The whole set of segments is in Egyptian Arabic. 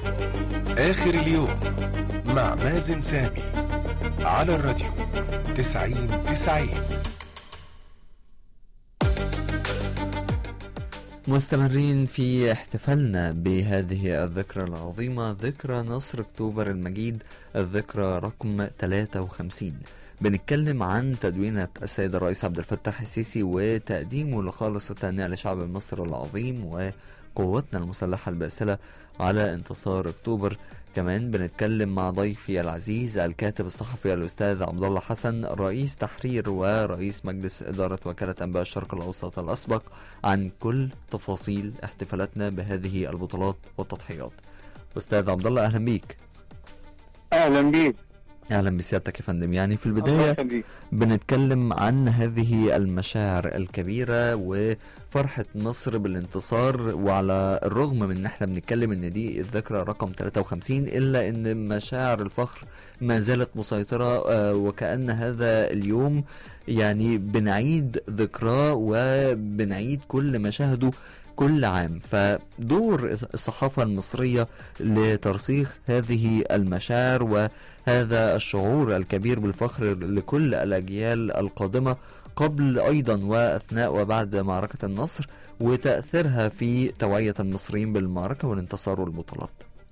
آخر اليوم مع مازن سامي على الراديو تسعين تسعين مستمرين في احتفالنا بهذه الذكرى العظيمة ذكرى نصر أكتوبر المجيد الذكرى رقم 53 بنتكلم عن تدوينة السيد الرئيس عبد الفتاح السيسي وتقديمه لخالص التهنئة لشعب مصر العظيم وقوتنا المسلحة الباسلة على انتصار أكتوبر كمان بنتكلم مع ضيفي العزيز الكاتب الصحفي الأستاذ عبد الله حسن رئيس تحرير ورئيس مجلس إدارة وكالة أنباء الشرق الأوسط الأسبق عن كل تفاصيل احتفالاتنا بهذه البطولات والتضحيات أستاذ عبد الله أهلا بيك اهلا بيك أهلا بسيادتك يا فندم يعني في الله البداية يخليك. بنتكلم عن هذه المشاعر الكبيرة وفرحة مصر بالانتصار وعلى الرغم من ان احنا بنتكلم ان دي الذكرى رقم 53 الا ان مشاعر الفخر ما زالت مسيطرة آه، وكأن هذا اليوم يعني بنعيد ذكراه وبنعيد كل مشاهده كل عام فدور الصحافة المصرية لترسيخ هذه المشاعر وهذا الشعور الكبير بالفخر لكل الأجيال القادمة قبل أيضا وأثناء وبعد معركة النصر وتأثيرها في توعية المصريين بالمعركة والانتصار والبطولات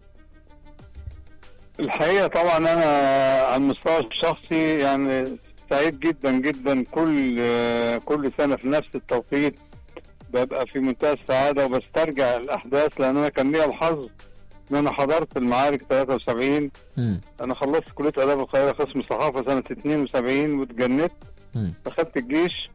الحقيقه طبعا انا على المستوى الشخصي يعني سعيد جدا جدا كل كل سنه في نفس التوقيت ببقى في منتهى السعاده وبسترجع الاحداث لان انا كان ليا الحظ ان انا حضرت المعارك 73 مم. انا خلصت كليه اداب القاهره قسم صحافه سنه 72 واتجندت مم. دخلت الجيش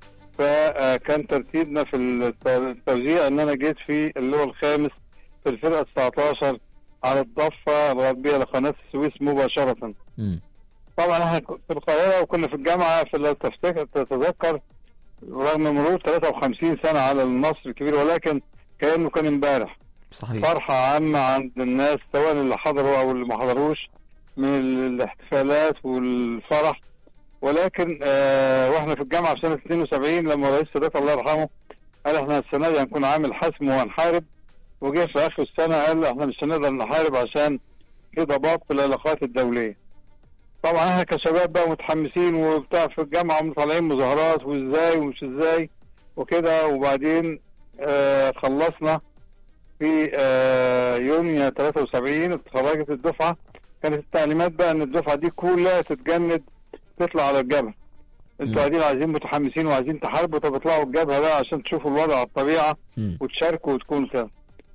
فكان ترتيبنا في الت- التوزيع ان انا جيت في اللي هو الخامس في الفرقه 19 على الضفه الغربيه لقناه السويس مباشره. مم. طبعا احنا ك- في القاهره وكنا في الجامعه في لو تفتكر تتذكر رغم مرور 53 سنه على النصر الكبير ولكن كانه كان امبارح. صحيح فرحة عامة عند الناس سواء اللي حضروا أو اللي ما حضروش من ال- الاحتفالات والفرح ولكن آه واحنا في الجامعة في سنة 72 لما رئيس السادات الله يرحمه قال احنا السنة دي هنكون عامل حسم وهنحارب وجه في آخر السنة قال احنا مش هنقدر نحارب عشان في ضباط في العلاقات الدولية. طبعا احنا كشباب بقى متحمسين وبتاع في الجامعة ومطلعين مظاهرات وازاي ومش ازاي وكده وبعدين آه خلصنا في آه، يونيو 73 اتخرجت الدفعه كانت التعليمات بقى ان الدفعه دي كلها تتجند تطلع على الجبهه مم. انتوا قاعدين عايزين متحمسين وعايزين تحاربوا طب اطلعوا الجبهه بقى عشان تشوفوا الوضع على الطبيعه مم. وتشاركوا وتكونوا كده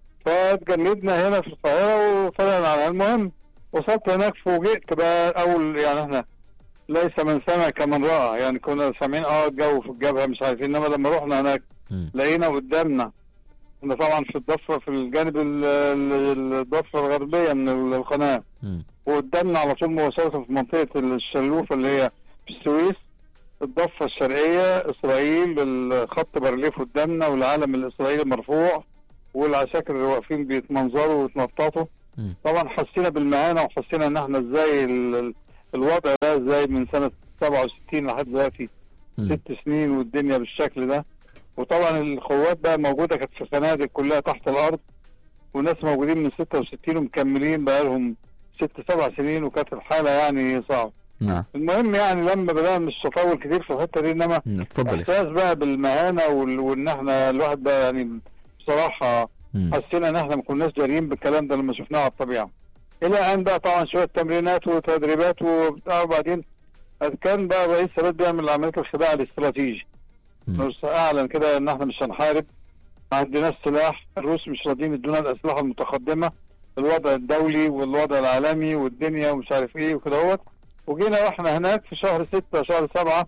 فاتجندنا هنا في القاهره وطلعنا على المهم وصلت هناك فوجئت بقى اول يعني احنا ليس من سمع كمن راى يعني كنا سامعين اه الجو في الجبهه مش عارفين انما لما رحنا هناك مم. لقينا قدامنا كنا طبعا في الضفه في الجانب ال- ال- الضفه الغربيه من القناه مم. وقدامنا على طول مباشره في منطقه الشلوفه اللي هي في السويس الضفه الشرقيه اسرائيل الخط بارليف قدامنا والعلم الاسرائيلي مرفوع والعساكر اللي واقفين بيتمنظروا ويتنططوا مم. طبعا حسينا بالمهانه وحسينا ان احنا ازاي ال- ال- الوضع ده ازاي من سنه 67 لحد دلوقتي مم. ست سنين والدنيا بالشكل ده وطبعا القوات بقى موجوده كانت في فنادق كلها تحت الارض وناس موجودين من 66 ومكملين بقى لهم ست سبع سنين وكانت الحاله يعني صعبه نعم المهم يعني لما بدانا مش هطول كتير في الحته دي انما مم. اتفضل يا احساس بقى بالمهانه وال- وان احنا الواحد بقى يعني بصراحه مم. حسينا ان احنا ما كناش دارين بالكلام ده لما شفناه على الطبيعه الى ان بقى طبعا شويه تمرينات وتدريبات وبتاع وبعدين كان بقى رئيس السادات بيعمل عمليه الخداع الاستراتيجي مم. بس اعلن كده ان احنا مش هنحارب ما عندناش سلاح الروس مش راضيين يدونا الاسلحه المتقدمه الوضع الدولي والوضع العالمي والدنيا ومش عارف ايه وكده اهوت وجينا واحنا هناك في شهر ستة شهر سبعة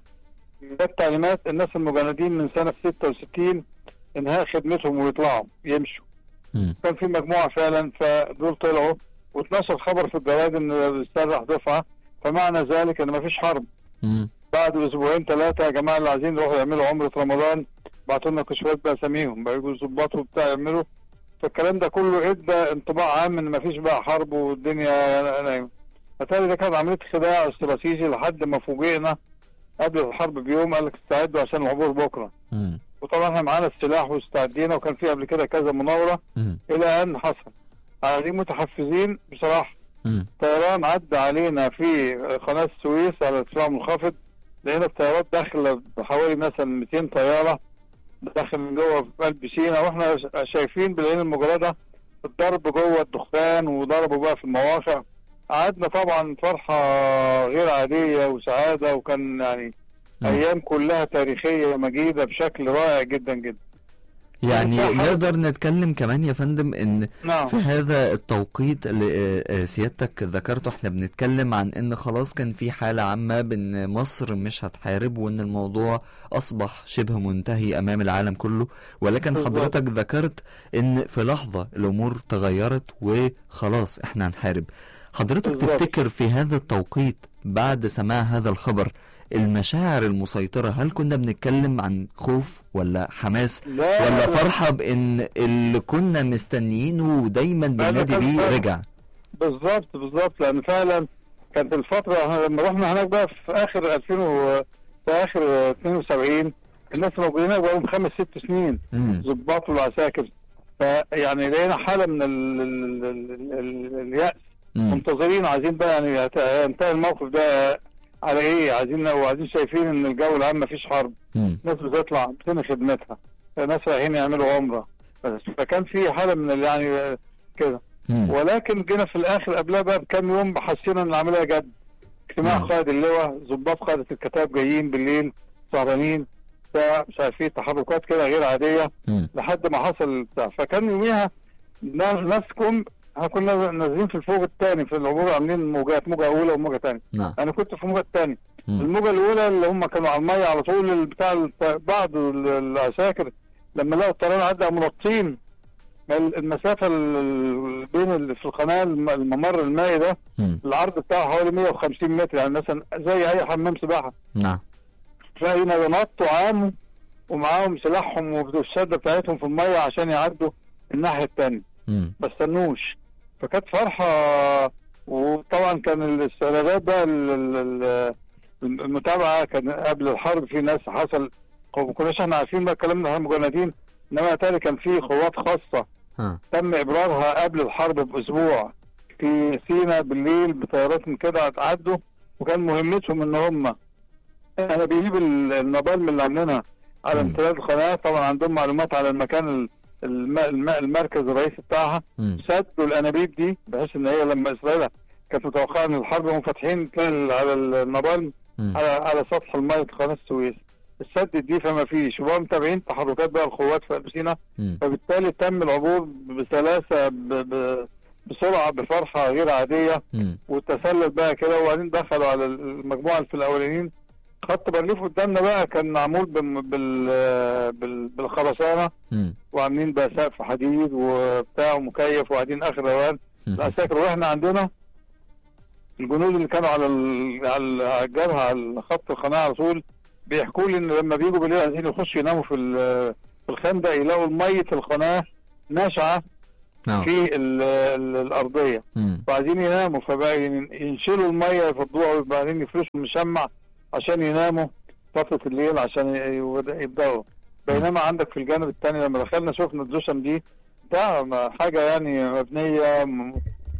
جت تعليمات الناس المجندين من سنة 66 انهاء خدمتهم ويطلعوا يمشوا مم. كان في مجموعة فعلا فدول طلعوا واتنشر خبر في الجرايد ان بيسترح دفعة فمعنى ذلك ان مفيش حرب مم. بعد اسبوعين ثلاثه يا جماعه اللي عايزين يروحوا يعملوا عمره رمضان بعتوا لنا كشوفات باساميهم بقى يجوا يظبطوا وبتاع يعملوا فالكلام ده كله ادى انطباع عام ان مفيش بقى حرب والدنيا نايمه فتالي ده كانت عمليه خداع استراتيجي لحد ما فوجئنا قبل الحرب بيوم قال لك استعدوا عشان العبور بكره مم. وطبعا احنا معانا السلاح واستعدينا وكان في قبل كده كذا مناوره مم. الى ان حصل قاعدين متحفزين بصراحه مم. طيران عدى علينا في قناه السويس على ارتفاع منخفض لقينا الطيارات داخله بحوالي مثلا 200 طياره داخل من جوه في قلب سينا واحنا شايفين بالعين المجرده الضرب جوه الدخان وضربوا بقى في المواقع قعدنا طبعا فرحه غير عاديه وسعاده وكان يعني مم. ايام كلها تاريخيه مجيده بشكل رائع جدا جدا يعني مساحة- نقدر نتكلم كمان يا فندم ان نعم في هذا التوقيت اللي آه، آه، سيادتك ذكرته احنا بنتكلم عن ان خلاص كان في حالة عامة بان مصر مش هتحارب وان الموضوع اصبح شبه منتهي امام العالم كله ولكن بالظبط. حضرتك ذكرت ان في لحظة الامور تغيرت وخلاص احنا هنحارب حضرتك بالظبط. تفتكر في هذا التوقيت بعد سماع هذا الخبر المشاعر المسيطرة هل كنا بنتكلم عن خوف ولا حماس لا ولا لا. فرحة بإن اللي كنا مستنيينه ودايما بننادي كان بيه فرق. رجع بالظبط بالظبط لان فعلا كانت الفتره لما رحنا هناك بقى في اخر 2000 و... في اخر 72 الناس موجودين هناك بقالهم خمس ست سنين مم. ضباط والعساكر فيعني لقينا حاله من ال... ال... ال... ال... اليأس مم. منتظرين عايزين بقى يعني هت- ينتهي الموقف ده على ايه عايزين وعايزين شايفين ان الجو العام مفيش حرب مم. ناس بتطلع بتنهي خدمتها ناس رايحين يعملوا عمره بس فكان في حاله من ال- يعني كده مم. ولكن جينا في الاخر قبلها بقى بكام يوم حسينا ان العمليه جد اجتماع نعم. قائد اللواء ضباط قاده الكتاب جايين بالليل سهرانين بتاع مش عارف ايه تحركات كده غير عاديه مم. لحد ما حصل بتاع فكان يوميها نا- ناسكم احنا كنا نازلين في الفوق الثاني في العبور عاملين موجات موجه اولى وموجه ثانيه نعم انا كنت في الموجه الثانيه مم. الموجه الاولى اللي هم كانوا على الميه على طول ال- بتاع الت- بعض ال- العساكر لما لقوا الطيران عدى منطين ال- المسافه ال- ال- بين ال- في القناه الم- الممر المائي ده مم. العرض بتاعه حوالي 150 متر يعني مثلا زي اي حمام سباحه نعم تلاقينا نطوا عاموا ومعاهم سلاحهم والشده بتاعتهم في الميه عشان يعدوا الناحيه الثانيه مم. ما استنوش فكانت فرحه وطبعا كان الاستعدادات بقى ال- ال- ال- المتابعه كان قبل الحرب في ناس حصل ما كناش احنا عارفين بقى الكلام ده احنا مجندين انما اتاري كان في قوات خاصه ها تم ابرارها قبل الحرب باسبوع في سينا بالليل بطيارات من كده عدوا وكان مهمتهم ان هم انا بيجيب ال- النبال اللي عاملينها على مم. امتداد القناه طبعا عندهم معلومات على المكان ال- الم- الم- المركز الرئيسي بتاعها مم. سدوا الانابيب دي بحيث ان هي لما اسرائيل كانت متوقعه ان الحرب هم فاتحين تلاقي ال- على النبال مم. على على سطح الميه قناه السويس السد دي فما فيش وبقوا متابعين تحركات بقى القوات في قلب سينا مم. فبالتالي تم العبور بسلاسه ب... ب... بسرعه بفرحه غير عاديه مم. والتسلل بقى كده وبعدين دخلوا على المجموعه اللي في الاولانيين خط بارليف قدامنا بقى كان معمول بال... بال... بال... بالخرسانه مم. وعاملين بقى سقف حديد وبتاع ومكيف وقاعدين اخر روان مم. العساكر واحنا عندنا الجنود اللي كانوا على ال- على ال- على الجبهه على خط القناه على طول بيحكوا لي ان لما بيجوا بالليل عايزين يخشوا يناموا في ال- في الخندق يلاقوا ميه القناه ناشعه نعم في ال- ال- الارضيه مم. فعايزين يناموا فبقى ين- ينشلوا الميه يفضوها وبعدين يفرشوا المشمع عشان يناموا فتره الليل عشان ي- يبدأ- يبداوا بينما عندك في الجانب الثاني لما دخلنا شفنا الدشم دي ده ما- حاجه يعني مبنيه م-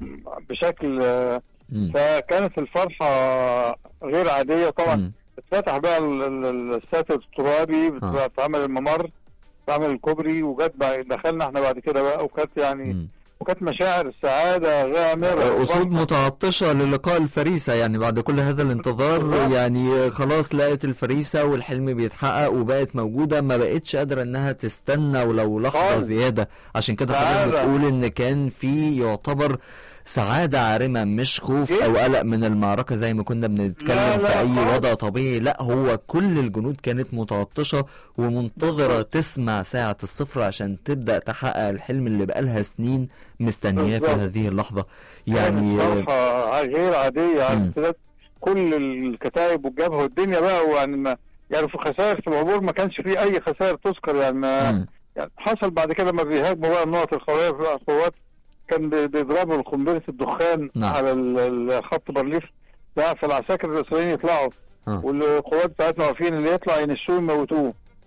بشكل آه، مم. فكانت الفرحه غير عاديه طبعا مم. اتفتح بقى ال- ال- الساتر الترابي آه. اتعمل الممر اتعمل الكوبري وجت بقى دخلنا احنا بعد كده بقى وكانت يعني مم. وكانت مشاعر سعاده غامره أسود متعطشة للقاء الفريسة يعني بعد كل هذا الانتظار بالظبط. يعني خلاص لقت الفريسة والحلم بيتحقق وبقت موجودة ما بقتش قادرة انها تستنى ولو لحظة خالص. زيادة عشان كده تعالى. حضرتك بتقول ان كان في يعتبر سعادة عارمة مش خوف إيه؟ او قلق من المعركة زي ما كنا بنتكلم لا، في لا اي خالص. وضع طبيعي لا هو كل الجنود كانت متعطشة ومنتظرة تسمع ساعة الصفر عشان تبدأ تحقق الحلم اللي بقالها سنين مستنياه في بالظبط. هذه اللحظة يعني يعني فرحه غير عاديه على مم. امتداد كل الكتائب والجبهه والدنيا بقى ويعني ما يعني في خسائر في العبور ما كانش في اي خسائر تذكر يعني ما مم. يعني حصل بعد كده لما بيهاجموا بقى النقط القويه في القوات كان بي- بيضربوا القنبله الدخان نعم. على ال- الخط بارليف ده فالعساكر الاسرائيليين يطلعوا آه. والقوات بتاعتنا واقفين اللي يطلع ينشوه يموتوه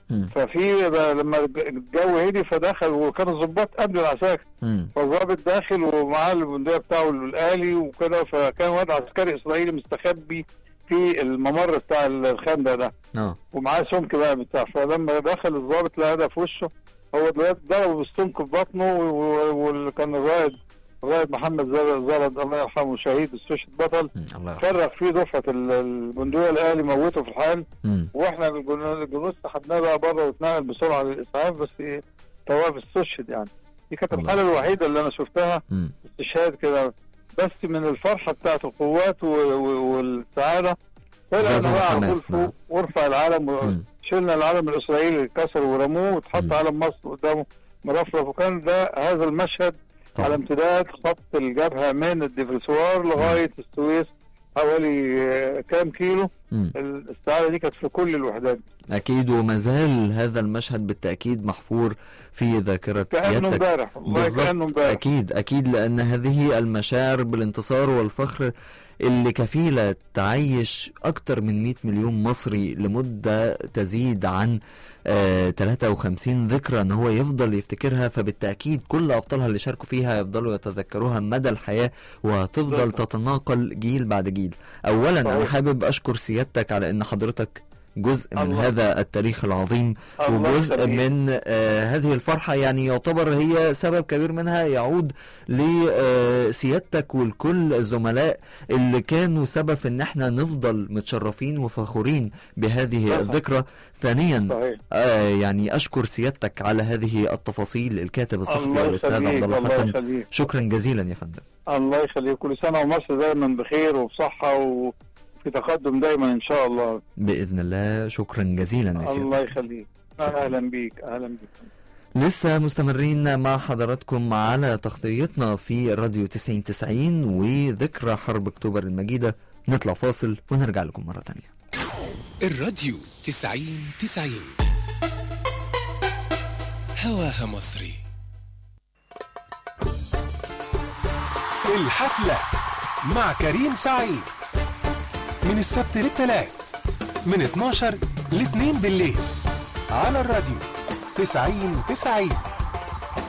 مم. ففي بقى لما الجو هدي فدخل وكان الضباط قبل العساكر مم. فالضابط داخل ومعاه البندقيه بتاعه الالي وكده فكان واد عسكري اسرائيلي مستخبي في الممر بتاع الخندق ده اه ومعاه سمك بقى بتاع فلما دخل الضابط لقى ده في وشه هو دلوقتي ضربه بالسمك في بطنه و- واللي كان الرائد الرائد محمد زرد زرد الله يرحمه شهيد استشهد بطل مم. الله يرحمه فرغ فيه دفعه ال- البندقيه الالي موته في الحال مم. واحنا الجنود الجنود سحبناه بقى بره واتنقل بسرعه للاسعاف بس ايه تواب استشهد يعني دي كانت الله. الحاله الوحيده اللي انا شفتها مم. استشهاد كده بس من الفرحه بتاعت القوات و- و- والسعاده طلعنا زادهم بقى على طول حماس، نعم. فوق وارفع العلم مم. شلنا العلم الاسرائيلي اللي اتكسر ورموه واتحط مم. علم مصر قدامه مرفرف وكان ده هذا المشهد طبعا. على امتداد خط الجبهه من الديفرسوار لغايه السويس حوالي آه، كام كيلو مم. الاستعاده دي كانت في كل الوحدات أكيد وما زال هذا المشهد بالتأكيد محفور في ذاكرة كانه سيادتك امبارح والله بالظبط. كانه امبارح أكيد أكيد لأن هذه المشاعر بالانتصار والفخر اللي كفيلة تعيش أكتر من 100 مليون مصري لمدة تزيد عن آه 53 ذكرى ان هو يفضل يفتكرها فبالتأكيد كل أبطالها اللي شاركوا فيها يفضلوا يتذكروها مدى الحياة وهتفضل بالظبط. تتناقل جيل بعد جيل أولا أنا صحيح. حابب أشكر سيادتك على أن حضرتك جزء من الله. هذا التاريخ العظيم الله وجزء يخليك. من آه هذه الفرحة يعني يعتبر هي سبب كبير منها يعود لسيادتك ولكل الزملاء اللي كانوا سبب في ان احنا نفضل متشرفين وفخورين بهذه صحيح. الذكرى ثانيا صحيح آه يعني اشكر سيادتك على هذه التفاصيل الكاتب الصحفي الله الاستاذ يخليك عبد الله الله حسن يخليك شكرا جزيلا يا فندم الله يخليك كل سنه ومصر دايما بخير وبصحه وفي تقدم دايما ان شاء الله باذن الله شكرا جزيلا يا سيادة. الله يخليك اهلا بيك اهلا بيك لسه مستمرين مع حضراتكم على تغطيتنا في راديو 90 90 وذكرى حرب اكتوبر المجيدة نطلع فاصل ونرجع لكم مرة تانية الراديو تسعين تسعين هواها مصري الحفلة مع كريم سعيد من السبت للثلاث من 12 ل 2 بالليل على الراديو تسعين تسعين